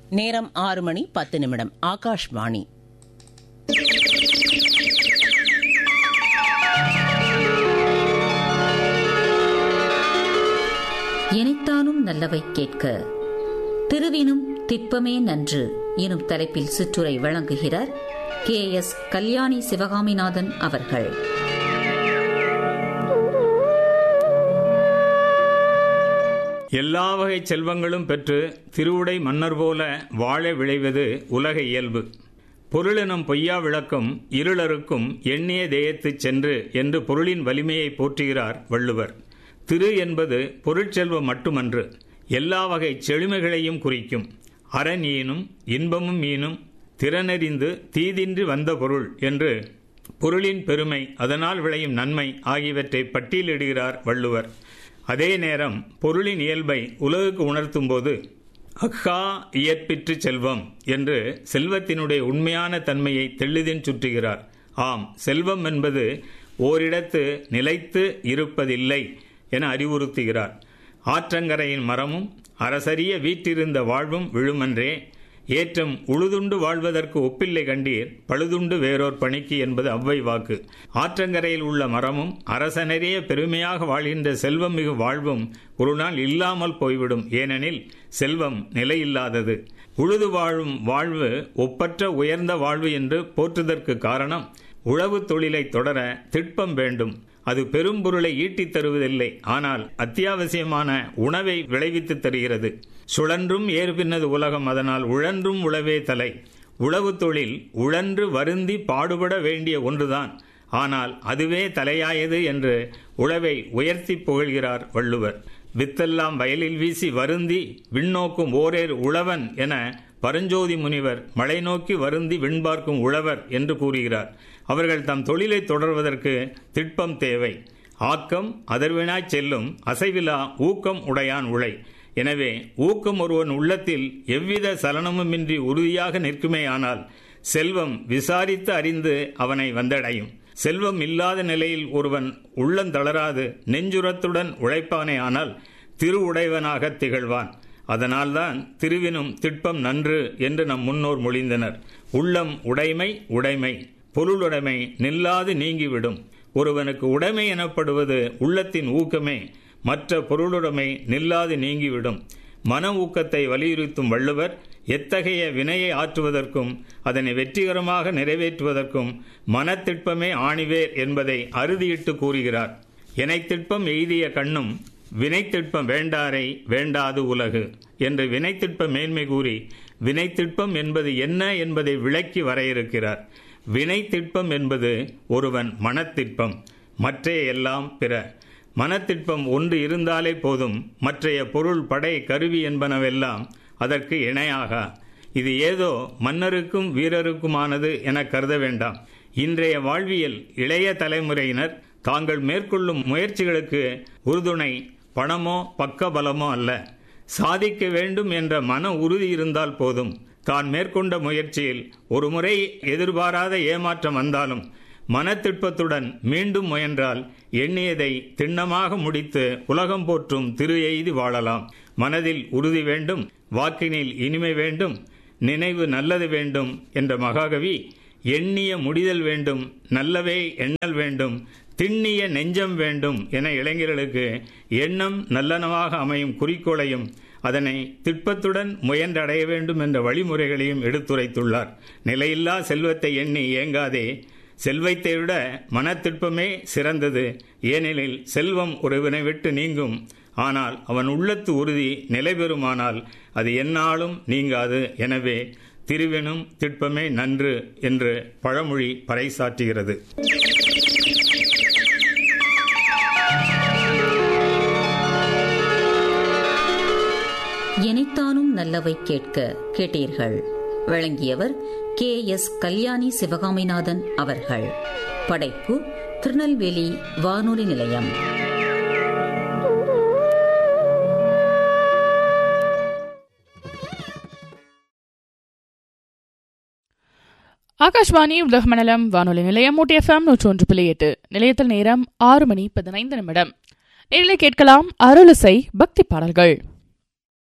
நேரம் ஆறு மணி பத்து நிமிடம் ஆகாஷ்வாணி இனைத்தானும் நல்லவை கேட்க திருவினும் திட்பமே நன்று எனும் தலைப்பில் சிற்றுரை வழங்குகிறார் கே எஸ் கல்யாணி சிவகாமிநாதன் அவர்கள் எல்லா வகை செல்வங்களும் பெற்று திருவுடை மன்னர் போல வாழ விளைவது உலக இயல்பு பொருளெனும் பொய்யா விளக்கம் இருளருக்கும் எண்ணிய தேயத்துச் சென்று என்று பொருளின் வலிமையை போற்றுகிறார் வள்ளுவர் திரு என்பது பொருட்செல்வம் மட்டுமன்று எல்லா வகை செழுமைகளையும் குறிக்கும் அரண் ஈனும் இன்பமும் ஈனும் திறனறிந்து தீதின்றி வந்த பொருள் என்று பொருளின் பெருமை அதனால் விளையும் நன்மை ஆகியவற்றை பட்டியலிடுகிறார் வள்ளுவர் அதே நேரம் பொருளின் இயல்பை உலகுக்கு உணர்த்தும் போது அக்கா இயற்பிற்று செல்வம் என்று செல்வத்தினுடைய உண்மையான தன்மையை தெளிதின் சுற்றுகிறார் ஆம் செல்வம் என்பது ஓரிடத்து நிலைத்து இருப்பதில்லை என அறிவுறுத்துகிறார் ஆற்றங்கரையின் மரமும் அரசரிய வீற்றிருந்த வாழ்வும் விழுமன்றே ஏற்றம் உழுதுண்டு வாழ்வதற்கு ஒப்பில்லை கண்டீர் பழுதுண்டு வேறோர் பணிக்கு என்பது அவ்வை வாக்கு ஆற்றங்கரையில் உள்ள மரமும் அரசனரே பெருமையாக வாழ்கின்ற செல்வம் மிகு வாழ்வும் ஒரு நாள் இல்லாமல் போய்விடும் ஏனெனில் செல்வம் நிலையில்லாதது உழுது வாழும் வாழ்வு ஒப்பற்ற உயர்ந்த வாழ்வு என்று போற்றுதற்கு காரணம் உழவு தொழிலை தொடர திட்பம் வேண்டும் அது பெரும் பொருளை ஈட்டித் தருவதில்லை ஆனால் அத்தியாவசியமான உணவை விளைவித்து தருகிறது சுழன்றும் ஏற்பின்னது உலகம் அதனால் உழன்றும் உழவே தலை உழவு தொழில் உழன்று வருந்தி பாடுபட வேண்டிய ஒன்றுதான் ஆனால் அதுவே தலையாயது என்று உழவை உயர்த்தி புகழ்கிறார் வள்ளுவர் வித்தெல்லாம் வயலில் வீசி வருந்தி விண்ணோக்கும் ஓரேர் உழவன் என பரஞ்சோதி முனிவர் மலை நோக்கி வருந்தி விண்பார்க்கும் உழவர் என்று கூறுகிறார் அவர்கள் தம் தொழிலை தொடர்வதற்கு திட்பம் தேவை ஆக்கம் அதர்வினாய் செல்லும் அசைவிலா ஊக்கம் உடையான் உழை எனவே ஊக்கம் ஒருவன் உள்ளத்தில் எவ்வித சலனமுமின்றி உறுதியாக நிற்குமேயானால் செல்வம் விசாரித்து அறிந்து அவனை வந்தடையும் செல்வம் இல்லாத நிலையில் ஒருவன் உள்ளந்தளராது நெஞ்சுரத்துடன் உழைப்பானே ஆனால் திருவுடையவனாக திகழ்வான் அதனால்தான் திருவினும் திட்பம் நன்று என்று நம் முன்னோர் மொழிந்தனர் உள்ளம் உடைமை உடைமை பொருளுடைமை நில்லாது நீங்கிவிடும் ஒருவனுக்கு உடைமை எனப்படுவது உள்ளத்தின் ஊக்கமே மற்ற பொருளுடைமை நில்லாது நீங்கிவிடும் மன ஊக்கத்தை வலியுறுத்தும் வள்ளுவர் எத்தகைய வினையை ஆற்றுவதற்கும் அதனை வெற்றிகரமாக நிறைவேற்றுவதற்கும் மனத்திட்பமே ஆணிவேர் என்பதை அறுதியிட்டு கூறுகிறார் எனைத்திட்பம் எய்திய கண்ணும் வினைத்திட்பம் வேண்டாரை வேண்டாது உலகு என்று வினைத்திட்ப மேன்மை கூறி வினைத்திட்பம் என்பது என்ன என்பதை விளக்கி வரையிருக்கிறார் வினைத்திட்பம் என்பது ஒருவன் மனத்திட்பம் மற்றைய எல்லாம் பிற மனத்திட்பம் ஒன்று இருந்தாலே போதும் மற்றைய பொருள் படை கருவி என்பனவெல்லாம் அதற்கு இணையாக இது ஏதோ மன்னருக்கும் வீரருக்குமானது என கருத வேண்டாம் இன்றைய வாழ்வியல் இளைய தலைமுறையினர் தாங்கள் மேற்கொள்ளும் முயற்சிகளுக்கு உறுதுணை பணமோ பக்க பலமோ அல்ல சாதிக்க வேண்டும் என்ற மன உறுதி இருந்தால் போதும் தான் மேற்கொண்ட முயற்சியில் ஒரு முறை எதிர்பாராத ஏமாற்றம் வந்தாலும் மனத்திட்பத்துடன் மீண்டும் முயன்றால் எண்ணியதை திண்ணமாக முடித்து உலகம் போற்றும் திரு எய்தி வாழலாம் மனதில் உறுதி வேண்டும் வாக்கினில் இனிமை வேண்டும் நினைவு நல்லது வேண்டும் என்ற மகாகவி எண்ணிய முடிதல் வேண்டும் நல்லவே எண்ணல் வேண்டும் திண்ணிய நெஞ்சம் வேண்டும் என இளைஞர்களுக்கு எண்ணம் நல்லனவாக அமையும் குறிக்கோளையும் அதனை திட்பத்துடன் முயன்றடைய வேண்டும் என்ற வழிமுறைகளையும் எடுத்துரைத்துள்ளார் நிலையில்லா செல்வத்தை எண்ணி ஏங்காதே செல்வத்தை விட மனத்திற்பமே சிறந்தது ஏனெனில் செல்வம் ஒருவனை விட்டு நீங்கும் ஆனால் அவன் உள்ளத்து உறுதி நிலை பெறுமானால் அது எந்நாளும் நீங்காது எனவே திருவெனும் திட்பமே நன்று என்று பழமொழி பறைசாற்றுகிறது எனைத்தானும் நல்லவை கேட்க கேட்டீர்கள் வழங்கியவர் கே எஸ் கல்யாணி சிவகாமிநாதன் அவர்கள் படைப்பு திருநெல்வேலி வானொலி நிலையம் ஆகாஷ்வாணி உலகமண்டலம் வானொலி நிலையம் ஊட்டி எஃப்எம் நூற்றி ஒன்று புள்ளி எட்டு நிலையத்தில் நேரம் ஆறு மணி பதினைந்து நிமிடம் நேரில் கேட்கலாம் அருளிசை பக்தி பாடல்கள்